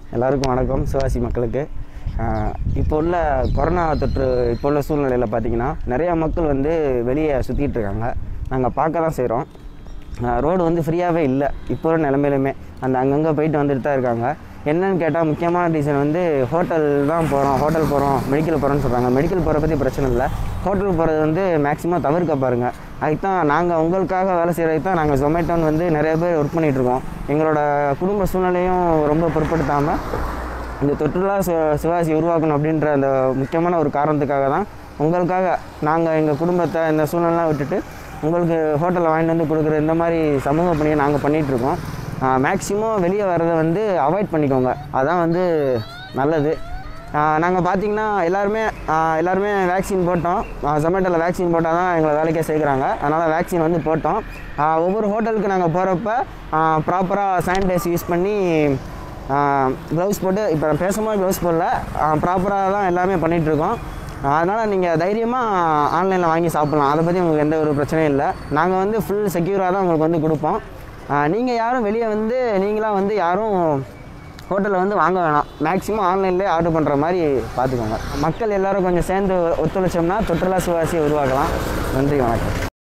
எல்லாருக்கும் வணக்கம் சிவாசி மக்களுக்கு ஆஹ் இப்போ உள்ள கொரோனா தொற்று இப்போ உள்ள சூழ்நிலையில் பார்த்தீங்கன்னா நிறையா மக்கள் வந்து வெளியே சுற்றிட்டு இருக்காங்க நாங்கள் பார்க்க தான் செய்கிறோம் ரோடு வந்து ஃப்ரீயாகவே இல்லை இப்போ உள்ள நிலமையிலுமே அந்த அங்கங்கே போயிட்டு வந்துட்டு தான் இருக்காங்க என்னன்னு கேட்டால் முக்கியமான ரீசன் வந்து ஹோட்டல் தான் போகிறோம் ஹோட்டல் போகிறோம் மெடிக்கல் போகிறோம்னு சொல்கிறாங்க மெடிக்கல் போகிற பற்றி பிரச்சனை இல்லை ஹோட்டல் போகிறது வந்து மேக்ஸிமம் தவிர்க்க பாருங்கள் அதுக்கு தான் நாங்கள் உங்களுக்காக வேலை செய்கிறதுக்கு தான் நாங்கள் ஜொமேட்டோன்னு வந்து நிறைய பேர் ஒர்க் பண்ணிகிட்ருக்கோம் எங்களோட குடும்ப சூழ்நிலையும் ரொம்ப பொருட்படுத்தாமல் இந்த தொற்றுலா சு சிவாசி உருவாக்கணும் அப்படின்ற அந்த முக்கியமான ஒரு காரணத்துக்காக தான் உங்களுக்காக நாங்கள் எங்கள் குடும்பத்தை இந்த சூழ்நிலாம் விட்டுட்டு உங்களுக்கு ஹோட்டலில் வாங்கிட்டு வந்து கொடுக்குற இந்த மாதிரி சமூக பணியை நாங்கள் பண்ணிகிட்ருக்கோம் மேக்ஸிமம் வெளியே வர்றதை வந்து அவாய்ட் பண்ணிக்கோங்க அதான் வந்து நல்லது நாங்கள் பார்த்தீங்கன்னா எல்லாருமே ஆஹ் எல்லாருமே வேக்சின் போட்டோம் ஜொமேட்டோவில் வேக்சின் போட்டால் தான் எங்களை வேலைக்கே சேர்க்குறாங்க அதனால் வேக்சின் வந்து போட்டோம் ஆஹ் ஒவ்வொரு ஹோட்டலுக்கு நாங்கள் போகிறப்ப ப்ராப்பராக சானிடைஸ் யூஸ் பண்ணி க்ளவுஸ் போட்டு இப்போ நான் பேசும்போது க்ளவுஸ் போடல ப்ராப்பராக தான் எல்லாமே பண்ணிகிட்ருக்கோம் அதனால் நீங்கள் தைரியமாக ஆன்லைனில் வாங்கி சாப்பிட்லாம் அதை பற்றி உங்களுக்கு எந்த ஒரு பிரச்சனையும் இல்லை நாங்கள் வந்து ஃபுல் செக்யூராக தான் உங்களுக்கு வந்து கொடுப்போம் நீங்கள் யாரும் வெளியே வந்து நீங்களாம் வந்து யாரும் ஹோட்டலில் வந்து வாங்க வேணாம் மேக்ஸிமம் ஆன்லைன்லேயே ஆர்டர் பண்ணுற மாதிரி பார்த்துக்கோங்க மக்கள் எல்லாரும் கொஞ்சம் சேர்ந்து ஒத்துழைச்சோம்னா தொற்றுலா சுவாசியை உருவாக்கலாம் நன்றி வணக்கம்